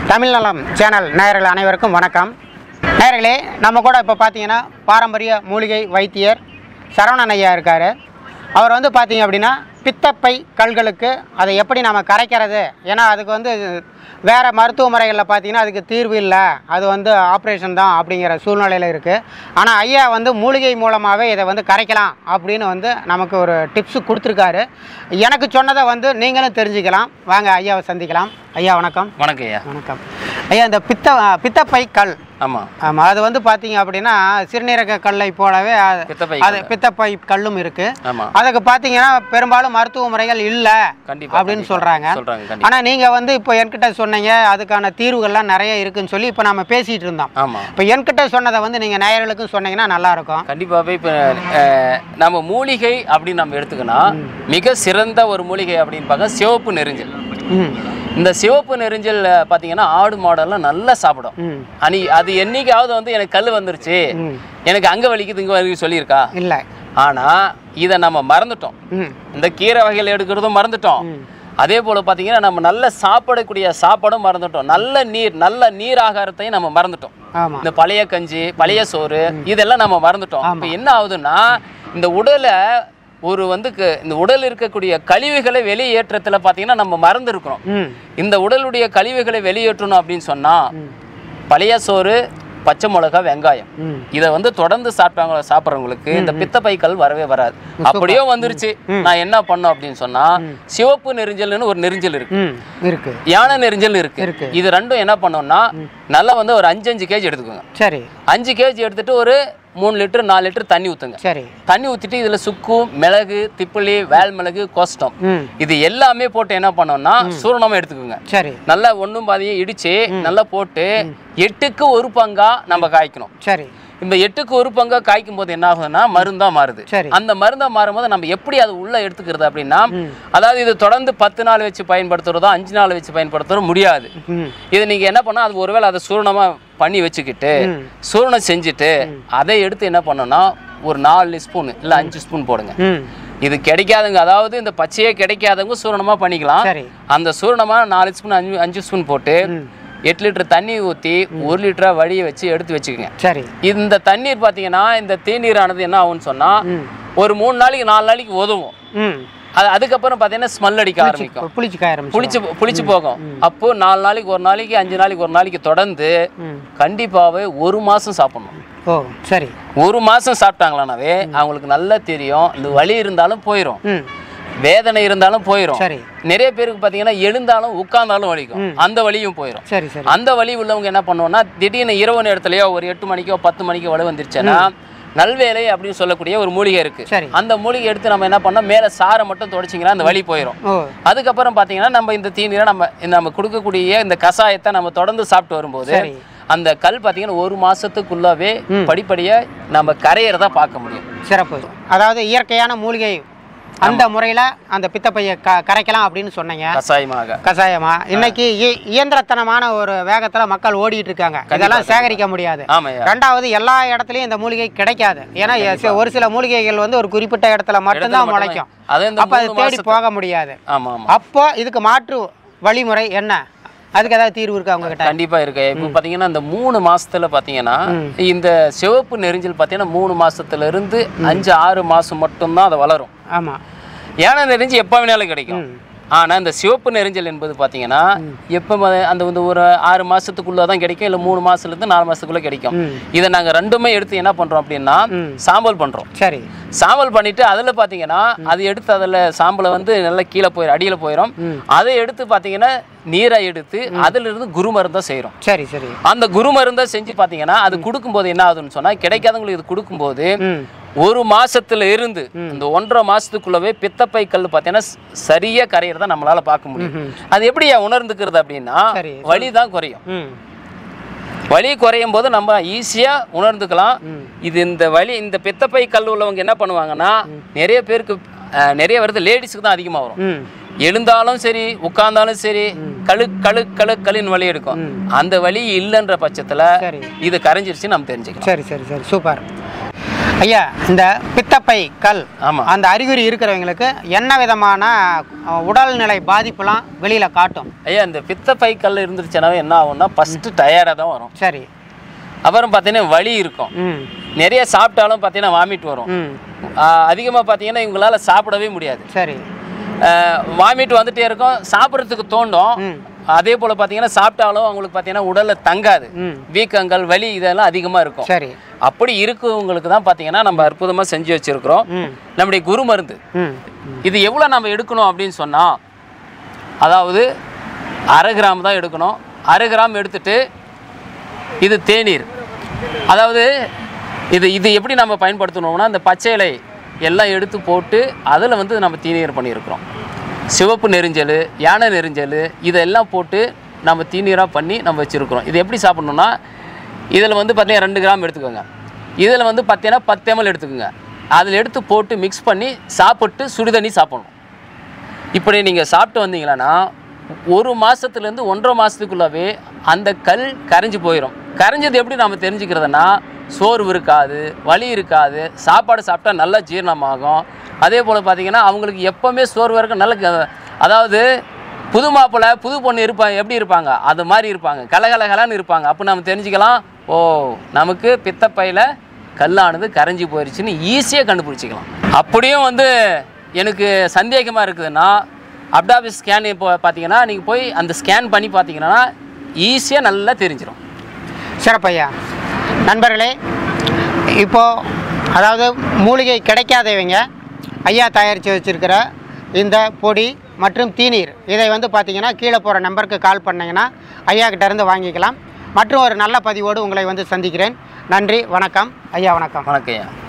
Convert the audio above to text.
தமிழ் நலம் சேனல் நேயர்கள் அனைவருக்கும் வணக்கம் நேயர்களே நம்ம கூட இப்போ பார்த்தீங்கன்னா பாரம்பரிய மூலிகை வைத்தியர் சரவணன் ஐயா இருக்கார் அவர் வந்து பார்த்தீங்க அப்படின்னா பித்தப்பை கல்களுக்கு அதை எப்படி நம்ம கரைக்கிறது ஏன்னா அதுக்கு வந்து வேறு மருத்துவ முறைகளில் பார்த்தீங்கன்னா அதுக்கு தீர்வு இல்லை அது வந்து ஆப்ரேஷன் தான் அப்படிங்கிற சூழ்நிலையில் இருக்குது ஆனால் ஐயா வந்து மூலிகை மூலமாகவே இதை வந்து கரைக்கலாம் அப்படின்னு வந்து நமக்கு ஒரு டிப்ஸு கொடுத்துருக்காரு எனக்கு சொன்னதை வந்து நீங்களும் தெரிஞ்சுக்கலாம் வாங்க ஐயாவை சந்திக்கலாம் ஐயா வணக்கம் வணக்கம் ஐயா வணக்கம் ஐயா இந்த பித்த பித்தப்பை கல் ஆமாம் ஆமாம் அது வந்து பார்த்தீங்க அப்படின்னா சிறுநீரக கல்லை போலவே அது- பித்தப்பை அது பித்தப்பை கல்லும் இருக்கு ஆமாம் அதுக்கு பார்த்தீங்கன்னா பெரும்பாலும் மருத்துவ முறைகள் இல்லை கண்டிப்பா அப்படின்னு கண்டிப்பா. சொல்றாங்க சொல்றாங்க கண்டிப்பா ஆனால் நீங்கள் வந்து இப்போ என்கிட்ட சொன்னீங்க அதுக்கான தீர்வுகள்லாம் நிறைய இருக்குன்னு சொல்லி இப்போ நம்ம பேசிகிட்டு இருந்தோம் ஆமாம் இப்போ என்கிட்ட சொன்னதை வந்து நீங்கள் நேயர்களுக்கும் சொன்னீங்கன்னா நல்லா இருக்கும் கண்டிப்பாகவே இப்போ நம்ம மூலிகை அப்படின்னு நம்ம எடுத்துக்கினா மிக சிறந்த ஒரு மூலிகை அப்படின்னு பார்க்க சிவப்பு நெரிஞ்சல் ம் இந்த சிவப்பு நெரிஞ்சல் பார்த்தீங்கன்னா ஆடு மாடெல்லாம் நல்லா சாப்பிடும் ம் அனி அது என்னைக்காவது வந்து எனக்கு கல் வந்துருச்சு ம் எனக்கு அங்கே வலிக்குது இங்கே வலிக்குது சொல்லியிருக்கா இல்லை ஆனால் இதை நம்ம மறந்துட்டோம் ம் இந்த கீரை வகைகள் எடுக்கிறதும் மறந்துட்டோம் ம். அதே போல் பார்த்தீங்கன்னா நம்ம நல்ல சாப்பிடக்கூடிய சாப்பாடும் மறந்துட்டோம் நல்ல நீர் நல்ல நீர் ஆகாரத்தையும் நம்ம மறந்துட்டோம் ஆமாம் இந்த பழைய கஞ்சி பழைய சோறு இதெல்லாம் நம்ம மறந்துட்டோம் இப்போ என்ன ஆகுதுன்னா இந்த உடலை ஒரு வந்து க- இந்த உடல் இருக்கக்கூடிய கழிவுகளை வெளியேற்றத்தில் பார்த்தீங்கன்னா நம்ம மறந்துருக்கிறோம் ம் இந்த உடலுடைய கழிவுகளை வெளியேற்றணும் அப்படின்னு சொன்னால் பழைய சோறு பச்சை மிளகா வெங்காயம் ம் இதை வந்து தொடர்ந்து சாப்பிட்டாங்க சாப்பிட்றவங்களுக்கு இந்த பித்தப்பைக்கல் வரவே வராது அப்படியே வந்துருச்சு நான் என்ன பண்ணோம் அப்படின்னு சொன்னா சிவப்பு நெரிஞ்சல்னு ஒரு நெரிஞ்சல் இருக்கு ம் இருக்கு யானை நெரிஞ்சல் இருக்கு இருக்கு. இது ரெண்டும் என்ன பண்ணோம்னா நல்லா வந்து ஒரு அஞ்சு அஞ்சு கேஜி எடுத்துக்கோங்க சரி அஞ்சு கேஜி எடுத்துட்டு ஒரு மூணு லிட்டர் நாலு லிட்டர் தண்ணி ஊற்றுங்க சரி தண்ணி ஊற்றிட்டு இதில் சுக்கு மிளகு திப்பிலி வேல் மிளகு கோஷ்டம் ம் இது எல்லாமே போட்டு என்ன பண்ணோம்னா சூரணமாக எடுத்துக்கோங்க சரி நல்லா ஒன்றும் பாதியும் இடிச்சு நல்லா போட்டு எட்டுக்கு ஒரு பங்கா நம்ம காய்க்கணும் சரி இந்த எட்டுக்கு ஒரு பங்கா காய்க்கும் போது என்ன ஆகுதுன்னா மருந்தா மாறுது சரி. அந்த மருந்தா மாறும்போது நம்ம எப்படி அது உள்ள எடுத்துக்கிறது அப்படின்னா ம். அதாவது இது தொடர்ந்து பத்து நாள் வச்சு பயன்படுத்துறதோ அஞ்சு நாள் வச்சு பயன்படுத்துறதோ முடியாது ம் இது நீங்க என்ன பண்ணா அது ஒருவேளை அதை சூரணமா பண்ணி வச்சுக்கிட்டு ம். சூரணம் செஞ்சுட்டு அதை எடுத்து என்ன பண்ணணும்னா ஒரு நாலு ஸ்பூன் இல்ல அஞ்சு ஸ்பூன் போடுங்க ம் இது கிடைக்காதவங்க அதாவது இந்த பச்சையே கிடைக்காதவங்க சூரணமா பண்ணிக்கலாம் சரி அந்த சூரணமா நாலு ஸ்பூன் அஞ்சு அஞ்சு ஸ்பூன் போட்டு ம் எட்டு லிட்டர் தண்ணி ஊற்றி ஒரு லிட்டரா வடியை வச்சு எடுத்து வச்சுக்கோங்க சரி இந்த தண்ணீர் பார்த்தீங்கன்னா இந்த தேநீரானது என்ன ஆகும்னு சொன்னால் ம் ஒரு மூணு நாளைக்கு நாலு நாளைக்கு உதவும் ம் அது அதுக்கப்புறம் பார்த்தீங்கன்னா ஸ்மெல் அடிக்க ஆரம்பிக்கும் புளிச்சு காய ஆரம்பிச்சு புளிச்சு புளிச்சு போகும் அப்போ நாலு நாளைக்கு ஒரு நாளைக்கு அஞ்சு நாளைக்கு ஒரு நாளைக்கு தொடர்ந்து ம் கண்டிப்பாகவே ஒரு மாதம் சாப்பிடணும் ஓ சரி ஒரு மாதம் சாப்பிட்டாங்களானாவே அவங்களுக்கு நல்லா தெரியும் இந்த வலி இருந்தாலும் போயிடும் ம் வேதனை இருந்தாலும் போயிடும் சரி நிறைய பேருக்கு பார்த்தீங்கன்னா எழுந்தாலும் உட்கார்ந்தாலும் வலிக்கும் அந்த வலியும் போயிடும் சரி சரி அந்த வலி உள்ளவங்க என்ன பண்ணுவோம்னா திடீர்னு இரவு நேரத்துலயோ ஒரு எட்டு மணிக்கோ பத்து மணிக்கோ வலு வந்துருச்சுன்னா நல்வேலை அப்படின்னு சொல்லக்கூடிய ஒரு மூலிகை இருக்கு சரி அந்த மூலிகை எடுத்து நம்ம என்ன பண்ணோம் மேலே சாரை மட்டும் தொடச்சிங்கன்னா அந்த வலி போயிடும் ஓ அதுக்கப்புறம் பார்த்தீங்கன்னா நம்ம இந்த தீநீரை நம்ம இந்த நம்ம கொடுக்கக்கூடிய இந்த கஷாயத்தை நம்ம தொடர்ந்து சாப்பிட்டு வரும்போது சரி அந்த கல் பார்த்தீங்கன்னா ஒரு மாசத்துக்குள்ளவே படிப்படியா நம்ம கரையிறதா பார்க்க முடியும் சிறப்பு அதாவது இயற்கையான மூலிகை அந்த முறையில் அந்த பித்தப்பையை க கரைக்கலாம் அப்படின்னு சொன்னீங்க கஷாயமாக கஷாயமா இன்னைக்கு இ- இயந்திரத்தனமான ஒரு வேகத்தில் மக்கள் ஓடிட்டு இருக்காங்க இதெல்லாம் சேகரிக்க முடியாது ஆமாய்யா ரெண்டாவது எல்லா இடத்துலையும் இந்த மூலிகை கிடைக்காது ஏன்னா எ- ஒரு சில மூலிகைகள் வந்து ஒரு குறிப்பிட்ட இடத்துல மட்டும்தான் முளைக்கும் அது இந்த அப்போ அது மூணு தேடி மாசத்து- போக முடியாது ஆமா ஆமா அப்போ இதுக்கு மாற்று வழிமுறை என்ன அதுக்கு ஏதாவது தீர்வு இருக்கா உங்ககிட்ட கண்டிப்பா இருக்கு இப்போ பாத்தீங்கன்னா இந்த மூணு மாசத்துல பாத்தீங்கன்னா இந்த சிவப்பு நெரிஞ்சல் பாத்தீங்கன்னா மூணு மாசத்துல இருந்து அஞ்சு ஆறு மாசம் மட்டும்தான் அது வளரும் ஆமாம் யானை நெரிஞ்சு எப்போ வேணாலும் கிடைக்கும் ம். ஆனா இந்த சிவப்பு நெரிஞ்சல் என்பது பாத்தீங்கன்னா எப்போ ம- அந்த வந்து ஒரு ஆறு மாசத்துக்குள்ள தான் கிடைக்கும் இல்ல மூணு மாசத்துல இருந்து நாலு மாசத்துக்குள்ள கிடைக்கும் ம் இதை நாங்க ரெண்டுமே எடுத்து என்ன பண்றோம் அப்படின்னா ம். சாம்பல் பண்றோம் சரி சாம்பல் பண்ணிட்டு அதுல பாத்தீங்கன்னா அது எடுத்து அதுல சாம்பலை வந்து நல்லா கீழே போயிடும் அடியில போயிடும் ம். அதை எடுத்து பாத்தீங்கன்னா நீரை எடுத்து அதுல இருந்து குரு மருந்தா செய்றோம் சரி சரி அந்த குரு மருந்தை செஞ்சு பார்த்தீங்கன்னா அது கொடுக்கும்போது என்ன ஆகுதுன்னு சொன்னா கிடைக்காதவங்களுக்கு இது கொடுக்கும்போது ம் ஒரு மாசத்துல இருந்து இந்த ஒன்றரை மாசத்துக்குள்ளவே பித்தப்பை கல் பார்த்தீங்கன்னா ச- சரியா கரையிறத நம்மளால பார்க்க முடியும் ம்ஹும். அது எப்படியா உணர்ந்துக்கிறது அப்படின்னா சரி. வலி தான் குறையும் ம் வலி குறையும் போது நம்ம ஈஸியா உணர்ந்துக்கலாம் ம். இது இந்த வலி இந்த பித்தப்பை கல் உள்ளவங்க என்ன பண்ணுவாங்கன்னா நிறைய பேருக்கு அஹ், நிறைய வருது லேடிஸுக்கு தான் அதிகமாக வரும் ம் எழுந்தாலும் சரி உட்கார்ந்தாலும் சரி கழு கழு கழு கழுன்னு வலி எடுக்கும் ம். அந்த வலி இல்லைன்ற பட்சத்துல சரி இது கரைஞ்சிருச்சு நம்ம தெரிஞ்சுக்கலாம் சரி சரி சரி சூப்பர் ஐயா இந்த பித்தப்பை கல் ஆமா. அந்த அறிகுறி இருக்கிறவங்களுக்கு என்ன விதமான அஹ், உடல்நிலை பாதிப்புலாம் வெளியில் காட்டும் ஐயா இந்த பித்தப்பை கல் இருந்துருச்சுனாவே என்ன ஆகும்னா ஃபஸ்ட்டு டயர்டாக தான் வரும் சரி அப்புறம் பார்த்தீங்கன்னா வலி இருக்கும் ம் நிறைய சாப்பிட்டாலும் பார்த்தீங்கன்னா வாமிட் வரும் ம் அதிகமாக பார்த்தீங்கன்னா இவங்களால சாப்பிடவே முடியாது சரி வாமிட் வந்துட்டே இருக்கும் சாப்பிட்றதுக்கு தோண்டும் ம் அதே போல் பார்த்தீங்கன்னா சாப்பிட்டாலும் அவங்களுக்கு பார்த்தீங்கன்னா உடலில் தங்காது ம் வீக்கங்கள் வலி இதெல்லாம் அதிகமாக இருக்கும் சரி அப்படி இருக்கவங்களுக்கு தான் பார்த்தீங்கன்னா நம்ம அற்புதமாக செஞ்சு வச்சுருக்கிறோம் ம் நம்முடைய குரு மருந்து ம் இது எவ்வளோ நம்ம எடுக்கணும் அப்படின்னு சொன்னால் அதாவது அரை கிராம் தான் எடுக்கணும் அரை கிராம் எடுத்துட்டு இது தேநீர் அதாவது இது இது எப்படி நம்ம பயன்படுத்தணும்னா இந்த பச்சை இலை எல்லாம் எடுத்து போட்டு அதில் வந்து நம்ம தீநீர் பண்ணியிருக்கிறோம் சிவப்பு நெரிஞ்சல் யானை நெரிஞ்சல் இதெல்லாம் போட்டு நம்ம தீநீராக பண்ணி நம்ம வச்சுருக்கிறோம் இது எப்படி சாப்பிட்ணுன்னா இதில் வந்து பார்த்தீங்கன்னா ரெண்டு கிராம் எடுத்துக்கோங்க இதில் வந்து பார்த்தீங்கன்னா பத்து எம்எல் எடுத்துக்கோங்க அதில் எடுத்து போட்டு மிக்ஸ் பண்ணி சாப்பிட்டு சுடுதண்ணி சாப்பிடணும் இப்படி நீங்கள் சாப்பிட்டு வந்தீங்கன்னா ஒரு மாதத்துலேருந்து ஒன்றரை மாதத்துக்குள்ளவே அந்த கல் கரைஞ்சி போயிடும் கரைஞ்சது எப்படி நம்ம தெரிஞ்சுக்கிறதுனா சோர்வு இருக்காது வலி இருக்காது சாப்பாடு சாப்பிட்டா நல்லா ஜீரணமாகும் அதே போல் பார்த்தீங்கன்னா அவங்களுக்கு எப்போவுமே சோர்வு இருக்க நல்ல க- அதாவது புது மாப்பிள்ளை புது பொண்ணு இருப்பாங்க எப்படி இருப்பாங்க அது மாதிரி இருப்பாங்க கலகலகலன்னு இருப்பாங்க அப்போ நம்ம தெரிஞ்சுக்கலாம் ஓ நமக்கு பித்தப்பையில் கல்லானது கரைஞ்சி போயிடுச்சுன்னு ஈஸியாக கண்டுபிடிச்சிக்கலாம் அப்படியும் வந்து எனக்கு சந்தேகமாக இருக்குதுன்னா அப்டாபிஸ் ஸ்கேன் இப்போ பார்த்தீங்கன்னா நீங்கள் போய் அந்த ஸ்கேன் பண்ணி பார்த்தீங்கன்னா ஈஸியாக நல்லா தெரிஞ்சிடும் சிறப்பையா நண்பர்களே இப்போது அதாவது மூலிகை கிடைக்காதவங்க ஐயா தயாரித்து வச்சுருக்கிற இந்த பொடி மற்றும் தீநீர் இதை வந்து பார்த்தீங்கன்னா கீழே போகிற நம்பருக்கு கால் பண்ணிங்கன்னா ஐயா கிட்ட இருந்து வாங்கிக்கலாம் மற்றும் ஒரு நல்ல பதிவோடு உங்களை வந்து சந்திக்கிறேன் நன்றி வணக்கம் ஐயா வணக்கம் வணக்கம் ஐயா